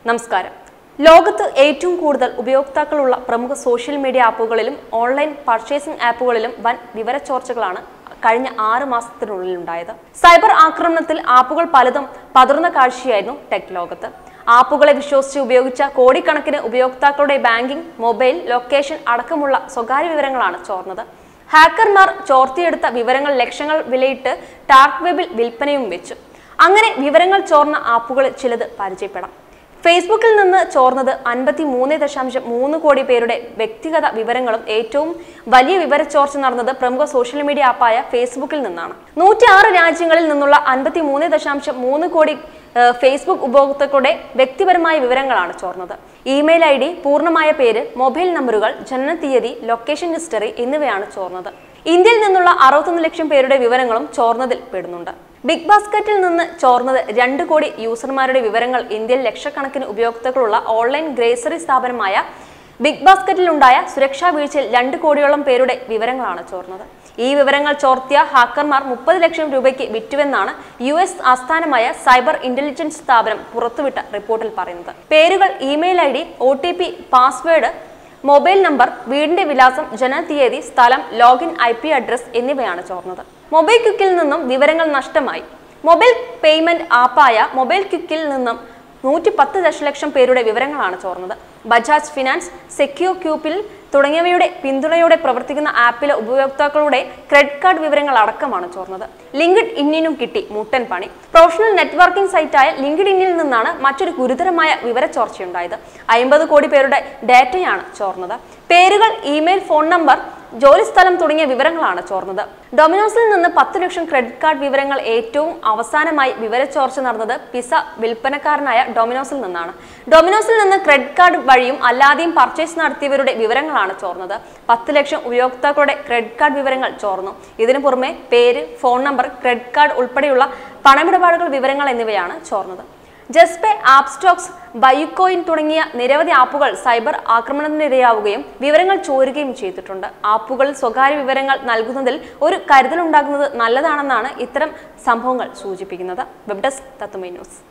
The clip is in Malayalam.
നമസ്കാരം ലോകത്ത് ഏറ്റവും കൂടുതൽ ഉപയോക്താക്കളുള്ള പ്രമുഖ സോഷ്യൽ മീഡിയ ആപ്പുകളിലും ഓൺലൈൻ പർച്ചേസിംഗ് ആപ്പുകളിലും വൻ വിവരച്ചോർച്ചകളാണ് കഴിഞ്ഞ ആറ് മാസത്തിനുള്ളിൽ ഉണ്ടായത് സൈബർ ആക്രമണത്തിൽ ആപ്പുകൾ പലതും പതർന്ന കാഴ്ചയായിരുന്നു ടെക് ലോകത്ത് ആപ്പുകളെ വിശ്വസിച്ച് ഉപയോഗിച്ച കോടിക്കണക്കിന് ഉപയോക്താക്കളുടെ ബാങ്കിംഗ് മൊബൈൽ ലൊക്കേഷൻ അടക്കമുള്ള സ്വകാര്യ വിവരങ്ങളാണ് ചോർന്നത് ഹാക്കർമാർ ചോർത്തിയെടുത്ത വിവരങ്ങൾ ലക്ഷങ്ങൾ വിലയിട്ട് ടാർക്ക് വെബിൽ വിൽപ്പനയും വെച്ചു അങ്ങനെ വിവരങ്ങൾ ചോർന്ന ആപ്പുകളിൽ ചിലത് പരിചയപ്പെടാം ഫേസ്ബുക്കിൽ നിന്ന് ചോർന്നത് അൻപത്തി മൂന്ന് ദശാംശം മൂന്ന് കോടി പേരുടെ വ്യക്തിഗത വിവരങ്ങളും ഏറ്റവും വലിയ വിവരച്ചോർച്ച നടന്നത് പ്രമുഖ സോഷ്യൽ മീഡിയ ആപ്പായ ഫേസ്ബുക്കിൽ നിന്നാണ് നൂറ്റി ആറ് രാജ്യങ്ങളിൽ നിന്നുള്ള അൻപത്തി മൂന്ന് ദശാംശം മൂന്ന് കോടി ഏഹ്, ഫേസ്ബുക്ക് ഉപഭോക്താക്കളുടെ വ്യക്തിപരമായ വിവരങ്ങളാണ് ചോർന്നത് ഇമെയിൽ ഐ ഡി പൂർണ്ണമായ പേര് മൊബൈൽ നമ്പറുകൾ ജനനത്തീയതി ലൊക്കേഷൻ ഹിസ്റ്ററി എന്നിവയാണ് ചോർന്നത് ഇന്ത്യയിൽ നിന്നുള്ള അറുപത്തൊന്ന് ലക്ഷം പേരുടെ വിവരങ്ങളും ചോർന്നതിൽ പെടുന്നുണ്ട് ബിഗ് ബാസ്ക്കറ്റിൽ നിന്ന് ചോർന്നത് രണ്ട് കോടി യൂസർമാരുടെ വിവരങ്ങൾ ഇന്ത്യയിൽ ലക്ഷക്കണക്കിന് ഉപയോക്താക്കളുള്ള ഓൺലൈൻ ഗ്രേസറി സ്ഥാപനമായ ബിഗ് ബാസ്ക്കറ്റിലുണ്ടായ സുരക്ഷാ വീഴ്ചയിൽ രണ്ട് കോടിയോളം പേരുടെ വിവരങ്ങളാണ് ചോർന്നത് ഈ വിവരങ്ങൾ ചോർത്തിയ ഹാക്കർമാർ മുപ്പത് ലക്ഷം രൂപയ്ക്ക് വിറ്റുവെന്നാണ് യു എസ് ആസ്ഥാനമായ സൈബർ ഇന്റലിജൻസ് സ്ഥാപനം പുറത്തുവിട്ട റിപ്പോർട്ടിൽ പറയുന്നത് പേരുകൾ email I D O T P password mobile number വീടിന്റെ വിലാസം ജനനത്തീയതി സ്ഥലം ലോഗിൻ ഐ പി അഡ്രസ് എന്നിവയാണ് ചോർന്നത് മൊബൈൽ ക്വിക്കിൽ നിന്നും വിവരങ്ങൾ നഷ്ടമായി മൊബൈൽ പേയ്മെന്റ് ആപ്പായ മൊബൈൽ ക്വിക്കിൽ നിന്നും നൂറ്റി പത്ത് ദശലക്ഷം പേരുടെ വിവരങ്ങളാണ് ചോർന്നത് ബജാജ് ഫിനാൻസ് സെക്യൂ ക്യൂപ്പിൽ തുടങ്ങിയവയുടെ പിന്തുണയോടെ പ്രവർത്തിക്കുന്ന ആപ്പിലെ ഉപയോക്താക്കളുടെ ക്രെഡിറ്റ് കാർഡ് വിവരങ്ങൾ അടക്കമാണ് ചോർന്നത് ലിങ്ക്ഡ് ഇന്നിനും കിട്ടി മുട്ടൻ പണി പ്രൊഫഷണൽ നെറ്റ്വർക്കിംഗ് സൈറ്റായ ലിങ്ക്ഡ് ഇന്നിൽ നിന്നാണ് മറ്റൊരു ഗുരുതരമായ വിവരച്ചോർച്ചയുണ്ടായത് അമ്പത് കോടി പേരുടെ ഡാറ്റയാണ് ചോർന്നത് പേരുകൾ ഇമെയിൽ ഫോൺ നമ്പർ ജോലിസ്ഥലം തുടങ്ങിയ വിവരങ്ങളാണ് ചോർന്നത് ഡൊമിനോസിൽ നിന്ന് പത്ത് ലക്ഷം ക്രെഡിറ്റ് കാർഡ് വിവരങ്ങൾ ഏറ്റവും അവസാനമായി വിവരച്ചോർച്ച നടന്നത് പിസ വിൽപ്പനക്കാരനായ ഡൊമിനോസിൽ നിന്നാണ് ഡൊമിനോസിൽ നിന്ന് ക്രെഡിറ്റ് കാർഡ് വഴിയും അല്ലാതെയും പർച്ചേസ് നടത്തിയവരുടെ വിവരങ്ങളാണ് ചോർന്നത് പത്ത് ലക്ഷം ഉപയോക്താക്കളുടെ ക്രെഡിറ്റ് കാർഡ് വിവരങ്ങൾ ചോർന്നു ഇതിനു പുറമെ പേര് ഫോൺ നമ്പർ ക്രെഡിറ്റ് കാർഡ് ഉൾപ്പെടെയുള്ള പണമിടപാടുകൾ വിവരങ്ങൾ എന്നിവയാണ് ചോർന്നത് ജസ്പേ ആപ്പ് സ്റ്റോക്സ് ബൈക്കോയിൻ തുടങ്ങിയ നിരവധി ആപ്പുകൾ സൈബർ ആക്രമണത്തിനിരയാവുകയും വിവരങ്ങൾ ചോരുകയും ചെയ്തിട്ടുണ്ട് ആപ്പുകളിൽ സ്വകാര്യ വിവരങ്ങൾ നൽകുന്നതിൽ ഒരു കരുതലുണ്ടാകുന്നത് നല്ലതാണെന്നാണ് ഇത്തരം സംഭവങ്ങൾ സൂചിപ്പിക്കുന്നത് വെബ് ഡെസ്ക് തത്തുമൈ ന്യൂസ്